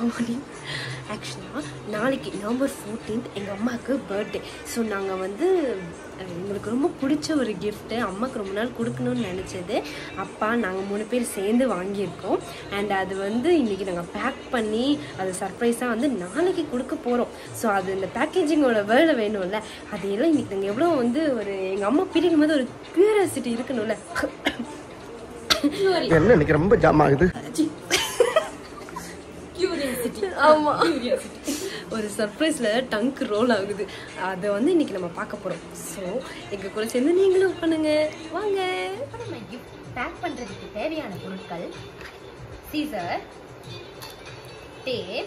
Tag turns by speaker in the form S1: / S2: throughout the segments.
S1: Morning ஆக்சுவலாக நாளைக்கு November fourteenth எங்கள் அம்மாவுக்கு பர்த்டே ஸோ நாங்கள் வந்து அஹ், எங்களுக்கு ரொம்ப பிடிச்ச ஒரு கிஃப்ட்டு அம்மாவுக்கு ரொம்ப நாள் கொடுக்கணும்னு நினச்சது அப்பா நாங்கள் மூணு பேர் சேர்ந்து வாங்கியிருக்கோம் அண்ட் அது வந்து இன்றைக்கி நாங்கள் பேக் பண்ணி அது சர்ப்ரைஸாக வந்து நாளைக்கு கொடுக்க போகிறோம் ஸோ அது இந்த பேக்கேஜிங்கோட வேலை வேணும்ல அதையெல்லாம் இன்றைக்கி நாங்கள் எவ்வளோ வந்து ஒரு எங்கள் அம்மா பிரிக்கும் போது ஒரு கியூரியாசிட்டி இருக்கணும்ல
S2: என்ன இன்னைக்கு ரொம்ப ஜாம் ஆகுது
S1: ஆமா ஒரு சர்ப்ரைஸ்ல டங்க் ரோல் ஆகுது அதை வந்து இன்னைக்கு நம்ம பார்க்க போறோம் ஸோ எங்க கூட சேர்ந்து நீங்களும் பண்ணுங்க வாங்க
S3: நம்ம கிஃப்ட் பேக் பண்றதுக்கு தேவையான பொருட்கள் சீசர் டேப்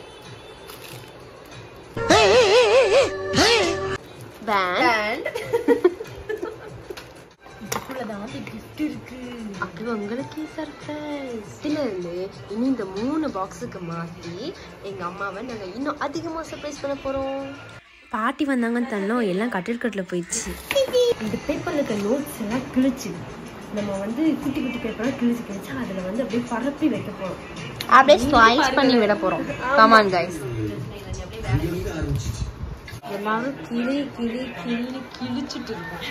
S1: பேண்ட்
S3: இதுக்குள்ளதான் வந்து கிஃப்ட் இருக்கு
S1: அது உங்களுக்கு சர்ப்ரைஸ் இதுல இருந்து இனி இந்த மூணு பாக்ஸுக்கு மாத்தி எங்க அம்மாவை நாங்க இன்னும் அதிகமா சர்ப்ரைஸ் பண்ண போறோம் பாட்டி வந்தாங்கன்னு தன்னோம் எல்லாம் கட்டில் கட்டில் போயிடுச்சு இந்த பேப்பர்ல இருக்க நோட்ஸ் எல்லாம் கிழிச்சு நம்ம வந்து குட்டி குட்டி பேப்பர்லாம் கிழிச்சு கிழிச்சு அதுல வந்து அப்படியே பரப்பி வைக்க போறோம்
S3: அப்படியே ஸ்லைஸ் பண்ணி விட போறோம் கமான் கைஸ்
S1: எல்லாரும் கிளி கிளி கிளி கிழிச்சிட்டு இருக்கோம்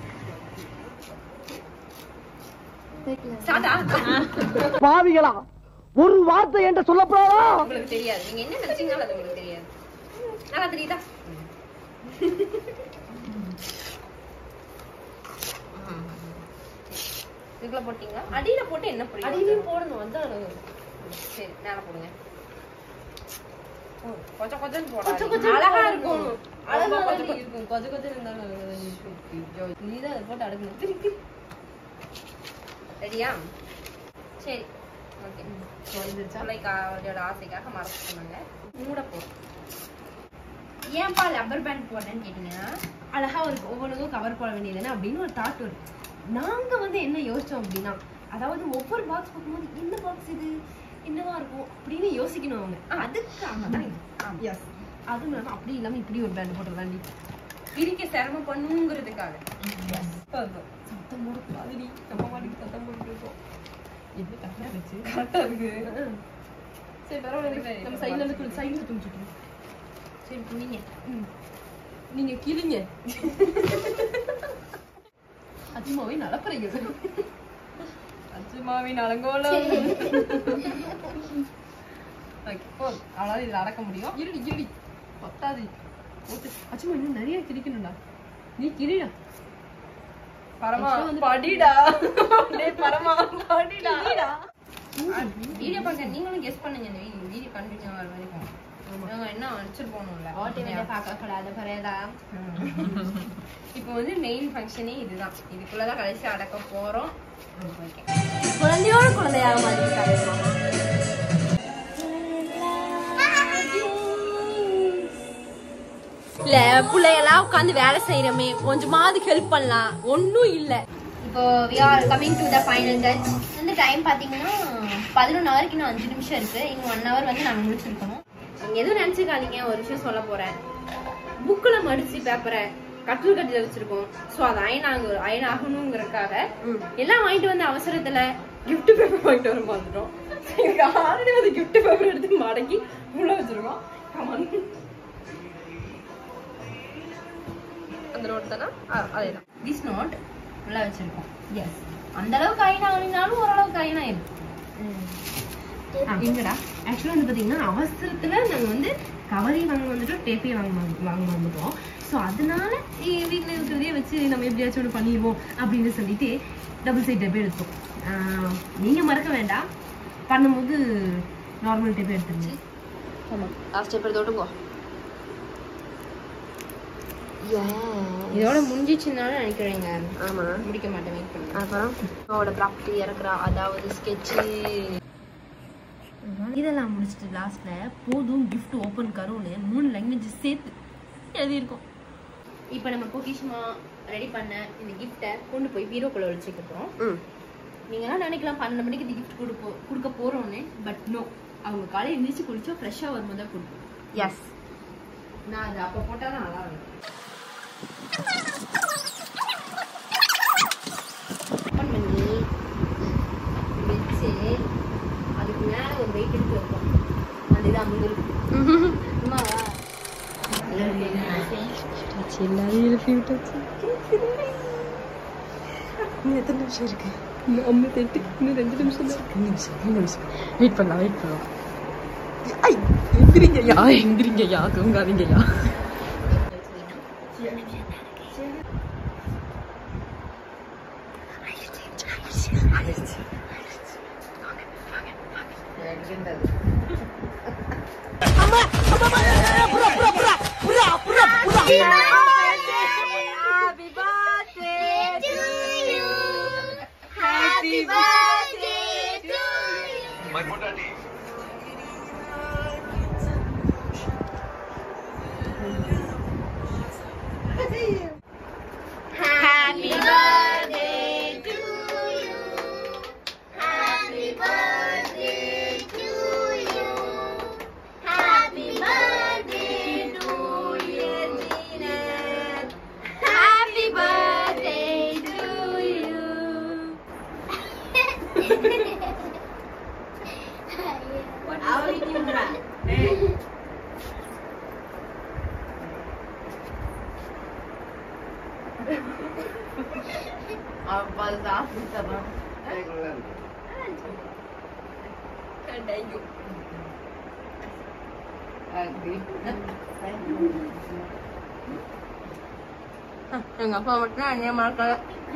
S2: பாவிகளா ஒரு வார்த்தை என்கிட்ட சொல்லப்படாதா
S3: உங்களுக்கு தெரியாது நீங்க என்ன நினைச்சீங்கனாலும் அது உங்களுக்கு தெரியாது நல்லா தெரியுதா இதுக்குள்ள போட்டீங்களா அடியில போட்டு என்ன புரியும்
S1: அடியிலையும் போடணும் அதான்
S3: சரி மேல போடுங்க ஓ, கொச்ச கொச்சன்னு
S1: கொச்ச
S3: போடாதீங்க.
S1: கொச்சன்னு
S3: அழகா
S1: போடணும்.
S3: இருக்கும்
S1: அழகா
S3: ரொம்ப
S1: தாண்டி
S3: கொச்ச
S1: இருக்கும் கொஞ்சம் கொஞ்சம் இருந்தாலும் நீதான் அதை போட்டு அடுக்கணும்
S3: ரெடியா சரி ஓகே பிள்ளைக்காவோட ஆசைக்காக மறக்க சொன்னாங்க மூட போதும் ஏன்பா ரப்பர் பேண்ட் போடுறேன்னு கேட்டீங்கன்னா
S1: அழகா ஒரு ஒவ்வொன்றுக்கும் கவர் போட வேண்டியதுன்னு அப்படின்னு ஒரு தாட் வரும் நாங்க வந்து என்ன யோசிச்சோம் அப்படின்னா அதாவது ஒவ்வொரு பாக்ஸ் பார்க்கும்போது என்ன பாக்ஸ் இது என்னவா இருக்கும் அப்படின்னு யோசிக்கணும் அவங்க அதுக்காக தான் எஸ் அதுவும் இல்லாம அப்படி இல்லாம இப்படி ஒரு பேண்ட் போட்டுருக்காண்டி
S3: பிரிக்க சிரமம் பண்ணுங்கிறதுக்காக
S1: சத்தம் போடக்கூடாதுடி நம்ம மாட்டுக்கு சத்தம் போட்டு இருக்கோம் என்ன கரெக்டா வச்சு கரெக்டா இருக்கு சரி பரவாயில்ல நம்ம சைடுல இருந்து சைடுல துணிச்சுட்டு
S3: சரி புனிங்க
S1: ம். நீங்க கிளிங்க அஜிமாவை நடப்புறீங்க அஜிமாவின் அலங்கோலம் Okay, போதும். அவ்வளவுதான் இதுல அடக்க முடியும் இருடி இருடி பத்தாது போட்டு அஜிமா இன்னும் நிறைய கிழிக்கணும்டா நீ கிளிடா
S3: பரமா
S1: Actually வந்து-
S3: படிடா டேய் பரமா படிடா வீடியோ பார்க்க நீங்களும் கெஸ் பண்ணுங்க இந்த வீடியோ கண்டினியூ வர வரைக்கும் நாங்க என்ன அடிச்சிட்டு போகணும்ல
S1: ஓட்டி வந்து பார்க்க கூடாது பரையதா
S3: இப்போ வந்து மெயின் ஃபங்க்ஷனே இதுதான் இதுக்குள்ளதான் கடைசி அடக்க போறோம் ஓகே
S1: குழந்தையோட குழந்தையாக மாறிட்டாங்க இல்ல பிள்ளையெல்லாம் உட்காந்து வேலை செய்யறமே கொஞ்சமாவது ஹெல்ப் பண்ணலாம் ஒன்னும் இல்ல
S3: இப்போ we are coming to the final touch வந்து டைம் பாத்தீங்கன்னா பதினொன்று ஹவருக்கு இன்னும் அஞ்சு நிமிஷம் இருக்கு இன்னும் ஒன் ஹவர் வந்து நாங்க முடிச்சிருக்கணும்
S1: நீங்க எதுவும் நினைச்சுக்காதீங்க ஒரு விஷயம் சொல்ல போறேன் புக்ல மடிச்சு பேப்பரை கட்டில் கட்டில வச்சிருக்கோம் சோ அது அயன் ஆகு அயன் ஆகணுங்கிறதுக்காக எல்லாம் வாங்கிட்டு வந்த அவசரத்துல கிஃப்ட் பேப்பர் வாங்கிட்டு வர பார்த்துட்டோம் எங்களுக்கு ஆல்ரெடி வந்து கிஃப்ட் பேப்பர் எடுத்து மடக்கி உள்ள வச்சிருக்கோம் Come on. அந்த நோட் தானே அதேதான்
S3: திஸ் நோட் உள்ள வச்சிருக்கோம் எஸ் அந்த அளவுக்கு அயன் ஆகலினாலும் ஓரளவுக்கு அயன் ஆயிருக்கு
S1: எங்கடா ஆக்சுவலாக வந்து பார்த்தீங்கன்னா அவசரத்தில் நாங்கள் வந்து கவரையும் வாங்க வந்துட்டோம் டேப்பையும் வாங்க வந்து- வாங்க வந்துட்டோம் ஸோ அதனால வீட்டில் இருக்கிறதே வச்சு நம்ம எப்படியாச்சும் ஒன்று பண்ணிடுவோம் அப்படின்னு சொல்லிட்டு டபுள் சைட் டேப்பே எடுத்தோம் நீங்கள் மறக்க வேண்டாம் பண்ணும்போது நார்மல் டேப்பே எடுத்துருங்க ஆமாம் லாஸ்ட் டேப் எடுத்து
S3: இதோட முடிஞ்சிச்சுனாலும் நினைக்கிறேங்க
S1: ஆமாம்
S3: முடிக்க மாட்டேன் வெயிட் பண்ணுங்க
S1: அப்புறம் அவளோட ப்ராப்பர்ட்டி இறக்குறா அதாவது ஸ்கெட்சு இதெல்லாம் முடிச்சுட்டு லாஸ்ட்ல போதும் gift ஓப்பன் கருன்னு மூணு லாங்குவேஜ் சேர்த்து எழுதியிருக்கோம்
S3: இப்போ நம்ம பொக்கிஷமா ரெடி பண்ண இந்த கிஃப்ட்டை கொண்டு போய் பீரோக்குள்ள வச்சுக்க போறோம்
S1: ம்
S3: நீங்களாம் நினைக்கலாம் பன்னெண்டு மணிக்கு இந்த கிஃப்ட் கொடுப்போம் கொடுக்க போறோம்னு பட் நோ அவங்க காலையில் எழுந்திரிச்சு குளிச்சா ஃப்ரெஷ்ஷாக வரும்போது தான் கொடுப்போம்
S1: எஸ்
S3: நான் அது அப்போ போட்டால் தான் நல்லா இருக்கும் ஓப்பன் பண்ணி வச்சு அதுக்கு மேலே ஒரு வெயிட் எடுத்து வைப்போம் அந்த இதை
S1: எல்லாரும் எழுப்பி விட்டாச்சு இன்னும் எத்தனை நிமிஷம் இருக்கு இன்னும் ஐம்பத்தி எட்டு இன்னும் ரெண்டு நிமிஷம் தான் இருக்கு ரெண்டு நிமிஷம் ரெண்டு நிமிஷம் வெயிட் பண்ணலாம் வெயிட் பண்ணலாம் ஐ எந்திரிங்கய்யா எந்திரிங்கய்யா தூங்காதீங்கய்யா எங்க அப்பா மட்டும் அந்நிய மறக்கல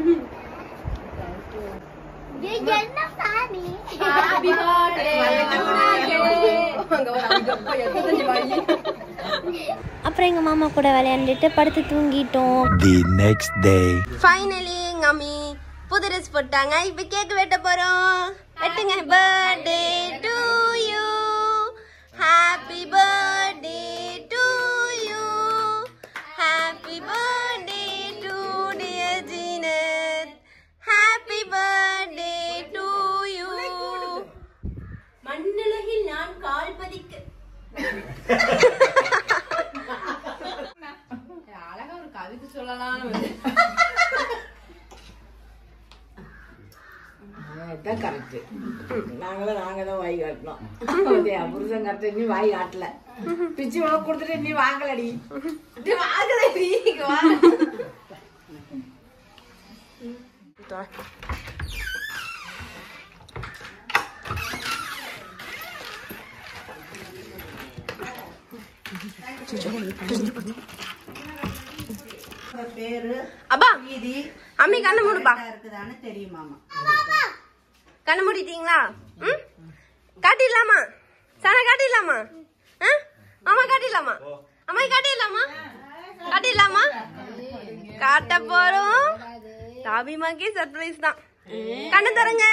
S4: அப்புறம் எங்கள் மாமா கூட விளையாண்டுட்டு படுத்து தூங்கிட்டோம்
S5: The next day.
S1: ஃபைனலி எங்க அம்மி புது ட்ரெஸ் போட்டாங்க இப்ப கேக் வெட்ட போறோம் வெட்டுங்க birthday to you happy birthday to you happy birthday to dear Zeenat happy birthday to you மண்ணுலகில் நான் கால் பதிக்க
S3: அழகா ஒரு கவிதை சொல்லலாம்னு வந்து
S6: அதான் கரெக்ட் நாங்களும் நாங்க தான் வாய் காட்டினோம் அப்படியா, புருஷன் கரெக்ட் நீ வாய் காட்டல பிச்சு உனக்கு கொடுத்துட்டு நீ வாங்கலடி
S3: வாங்கலடி இங்க வா
S7: பேரு
S1: அப்பா
S7: வீதி
S1: அம்மி கண்ணு மூடுப்பா
S7: இருக்குதான்னு தெரியுமாமா
S1: கண்ணு மூடிட்டீங்களா ம் காட்டிடலாமா சனா காட்டிடலாமா ஆ அம்மா காட்டிடலாமா அம்மா காட்டிடலாமா காட்டிடலாமா காட்ட போறோம் ராபிமாக்கே சர்ப்ரைஸ் தான் கண்ணு தரங்க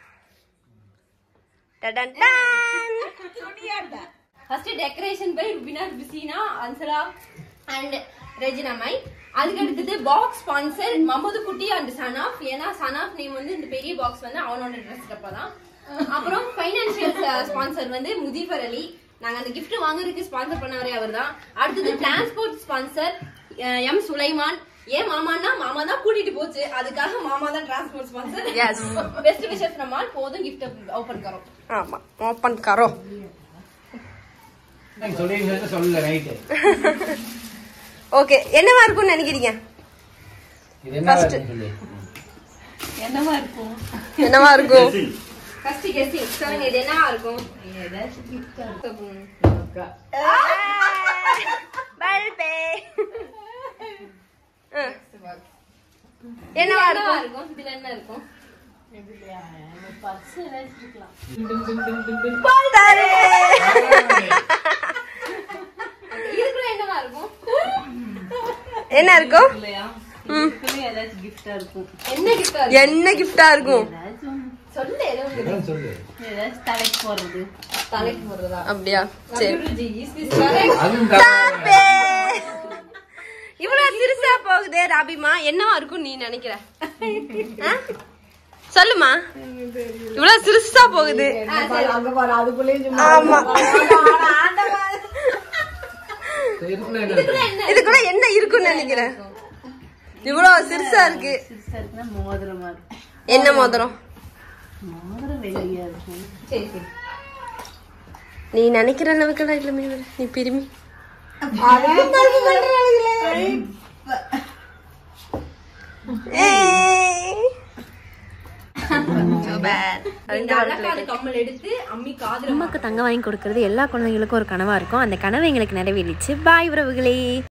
S1: டடன் டன்.
S3: First decoration by Rubina Bisina Ansala and Regina my அதுக்கு அடுத்தது பாக்ஸ் ஸ்பான்சர் மமது குட்டி அண்ட் சனாஃப் ஏன்னா சனாஃப் நேம் வந்து இந்த பெரிய பாக்ஸ் வந்து அவனோட ட்ரெஸ் தான் அப்புறம் ஃபைனான்சியல் ஸ்பான்சர் வந்து முதீஃபர் அலி நாங்க அந்த gift வாங்குறதுக்கு ஸ்பான்சர் பண்ணவரே அவர் தான் அடுத்தது டிரான்ஸ்போர்ட் ஸ்பான்சர் எம் சுலைமான் ஏன் மாமான்னா மாமா தான் கூட்டிட்டு போச்சு அதுக்காக மாமா தான் transport sponsor
S1: Yes.
S3: Best wishes நம்மால் போதும் gift ஓபன் கரோம்
S1: ஆமா ஓப்பன் கரோ
S8: சொல்லல நைட்டு
S1: ஓகே என்னவா இருக்கும்னு நினைக்கிறீங்க
S8: இது என்ன
S1: First.
S8: சொல்லு
S1: என்னவா இருக்கும்
S3: ஃபர்ஸ்ட் கெஸ்டிங் சொல்லுங்க இது என்னவா இருக்கும்
S1: பல்பே என்னவா இருக்கும்
S3: இருக்கும் இதுல என்ன இருக்கும்
S1: பால்தாரே.
S3: இதுக்குள்ள என்னவா இருக்கும்
S1: என்ன இருக்கும் ம்.
S3: என்ன கிஃப்டா இருக்கும்
S1: என்ன கிஃப்டா இருக்கும்
S3: சொல்லு ஏதோ ஒண்ணு.
S8: என்னன்னு சொல்லு
S3: தலைக்கு போடுறதா
S1: அப்படியா சரி
S3: Computer G, is this correct?
S8: அதுவும் correct.
S1: தப்பே. இவ்வளவு சிறுசா போகுதே ராபிமா என்னவா இருக்கும் நீ நினைக்கிற ஆ? சொல்லுமா இவ்வளவு சிறுசா போகுது
S6: அங்க பாரு அதுக்குள்ளேயும் சும்மா
S1: ஆமா
S8: சரி, இதுக்குள்ள என்ன இருக்கு?
S1: இதுக்குள்ள என்ன இருக்கும்னு நினைக்கிறேன் இவ்வளவு சிறுசா இருக்கு என்ன மோதிரம்
S3: சரி சரி
S1: நீ நினைக்கிற அளவுக்குலாம் இல்லை மீன் நீ பிரிமி
S3: இந்த அழகாத கம்மல் எடுத்து அம்மி காதுல
S4: அம்மாக்கு தங்கம் வாங்கி கொடுக்கறது எல்லா குழந்தைங்களுக்கும் ஒரு கனவா இருக்கும் அந்த கனவு எங்களுக்கு நிறைவேறிச்சு பாய் உறவுகளே